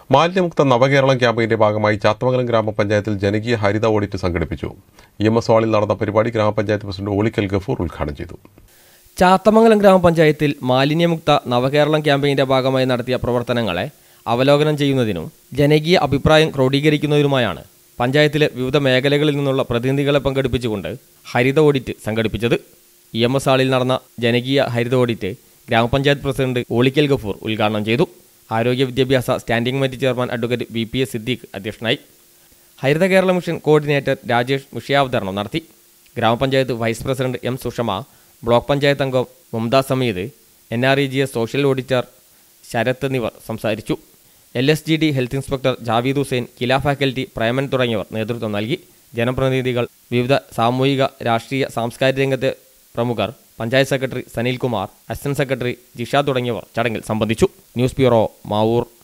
മാലിന്യമുക്ത നവകേരളം ക്യാമ്പയിന്റെ ഭാഗമായി ചാത്തമംഗലം ഗ്രാമപഞ്ചായത്തിൽ ജനകീയ ഹരിത ഓഡിറ്റ് സംഘടിപ്പിച്ചു ഇ എം എസ് ഹാളിൽ നടന്ന പരിപാടി ഗ്രാമപഞ്ചായത്ത് പ്രസിഡന്റ് ഓളിക്കൽ ഗഫൂർ ഉദ്ഘാടനം ചെയ്തു ചാത്തമംഗലം ഗ്രാമപഞ്ചായത്തിൽ മാലിന്യമുക്ത നവകേരളം ക്യാമ്പയിന്റെ ഭാഗമായി നടത്തിയ പ്രവർത്തനങ്ങളെ അവലോകനം ചെയ്യുന്നതിനും ജനകീയ അഭിപ്രായം ക്രോഡീകരിക്കുന്നതിനുമായാണ് പഞ്ചായത്തിലെ വിവിധ മേഖലകളിൽ നിന്നുള്ള പ്രതിനിധികളെ പങ്കെടുപ്പിച്ചുകൊണ്ട് ഹരിത ഓഡിറ്റ് സംഘടിപ്പിച്ചത് ഇ എം എസ് ഹാളിൽ നടന്ന ജനകീയ ഹരിത ഓഡിറ്റ് ഗ്രാമപഞ്ചായത്ത് പ്രസിഡന്റ് ഓളിക്കൽ ഗഫൂർ ഉദ്ഘാടനം ചെയ്തു ആരോഗ്യ വിദ്യാഭ്യാസ standing committee chairman advocate V P S Siddique അധ്യക്ഷനായി ഹരിത കേരള മിഷൻ കോർഡിനേറ്റർ രാജേഷ് വിഷയാവതരണം നടത്തി ഗ്രാമപഞ്ചായത്ത് vice president M Sushama block panchayat അംഗം Mumtaz Sameed N R E G S social auditor Sharath എന്നിവർ സംസാരിച്ചു L S G D health inspector Javeed Hussain Kila faculty Preman തുടങ്ങിയവർ നേതൃത്വം നൽകി ജനപ്രതിനിധികൾ വിവിധ സാമൂഹിക രാഷ്ട്രീയ സാംസ്കാരിക രംഗത്തെ പ്രമുഖർ panchayat secretary Sanilkumar assistant secretary Jisha തുടങ്ങിയവർ ചടങ്ങിൽ സംബന്ധിച്ചു ന്യൂസ് ബ്യൂറോ മാവൂർ